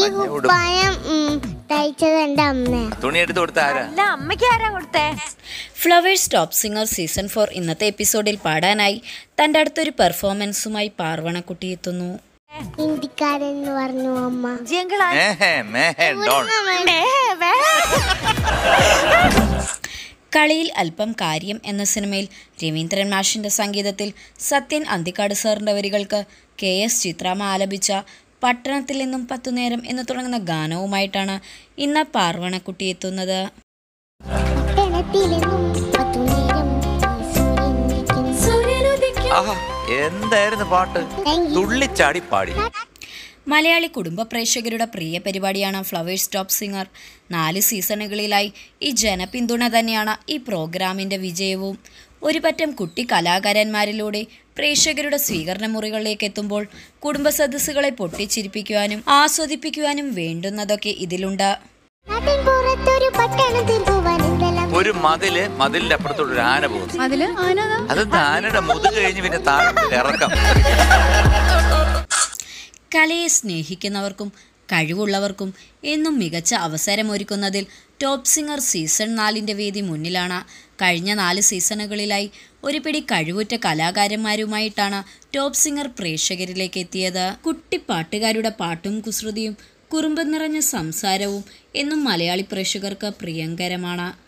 മഞ്ഞ ഉടുപ്പ് കുപ്പായം ഉം, തയ്ച്ചത് എന്റെ അമ്മ തുണി എടുത്ത് കൊടുത്ത ആരാ അല്ല അമ്മയ്ക്ക് ആരാ കൊടുത്തേ Flowers top singer season four ഇന്നത്തെ എപ്പിസോഡിൽ പാടാനായി തൻ്റെ അടുത്തൊരു പെർഫോമൻസുമായി പാർവണക്കുട്ടി എത്തുന്നു ഹിന്ദിക്കാരൻ എന്ന് പറഞ്ഞു അമ്മ ജിയങ്കിൾ മേഹേ മേഹേ ഡോൺ കളിയിൽ അല്പം കാര്യം എന്ന സിനിമയിൽ രവീന്ദ്രൻ മാഷിൻ്റെ സംഗീതത്തിൽ സത്യൻ അന്തിക്കാട് സാറിൻ്റെ വരികൾക്ക് കെ എസ് ചിത്രാമ ആലപിച്ച പട്ടണത്തിൽ നിന്നും പത്തുനേരം എന്ന് തുടങ്ങുന്ന ഗാനവുമായിട്ടാണ് ഇന്ന് പാർവണക്കുട്ടി എത്തുന്നത് പട്ടണത്തിലെങ്ങും പത്തുനേരം സൂര്യൻ ഉദിക്കുന്നു. ആഹാ എന്തായിരുന്നു പാട്ട് Thank you. തുള്ളിച്ചാടി പാടി മലയാളി കുടുംബ പ്രേക്ഷകരുടെ പ്രിയ പരിപാടിയാണ് ഫ്ലവേഴ്സ് ടോപ്പ് സിംഗർ നാല് സീസണുകളിലായി ഈ ജനപിന്തുണ തന്നെയാണ് ഈ പ്രോഗ്രാമിൻ്റെ വിജയവും ഒരു പറ്റം കുട്ടി കലാകാരന്മാരിലൂടെ പ്രേക്ഷകരുടെ സ്വീകരണ മുറികളിലേക്ക് എത്തുമ്പോൾ കുടുംബ സദസ്സുകളെ പൊട്ടിച്ചിരിപ്പിക്കുവാനും ആസ്വദിപ്പിക്കുവാനും വേണ്ടുന്നതൊക്കെ ഇതിലുണ്ട് നാട്ടിൻ പുറത്തൊരു പട്ടണത്തിൽ പോവാൻ എന്തെല്ലാം ഒരു മതില് മതിലിന്റെ അപ്പുറത്തോട്ട് ഒരു ആന പോകുന്നു അതില് ആനതാ അത് ആനയുടെ മുതു കഴിഞ്ഞ് പിന്നെ താഴോട്ട് ഇറക്കം കലയെ സ്നേഹിക്കുന്നവർക്കും കഴിവുള്ളവർക്കും എന്നും മികച്ച അവസരമൊരുക്കുന്നതിൽ ടോപ്പ് സിംഗർ സീസൺ നാലിൻ്റെ വേദി മുന്നിലാണ് കഴിഞ്ഞ നാല് സീസണുകളിലായി ഒരു പിടി കഴിവുറ്റ കലാകാരന്മാരുമായിട്ടാണ് ടോപ്പ് സിംഗർ പ്രേക്ഷകരിലേക്ക് എത്തിയത് കുട്ടിപ്പാട്ടുകാരുടെ പാട്ടും കുസൃതിയും കുറുമ്പ് നിറഞ്ഞ സംസാരവും എന്നും മലയാളി പ്രേക്ഷകർക്ക് പ്രിയങ്കരമാണ്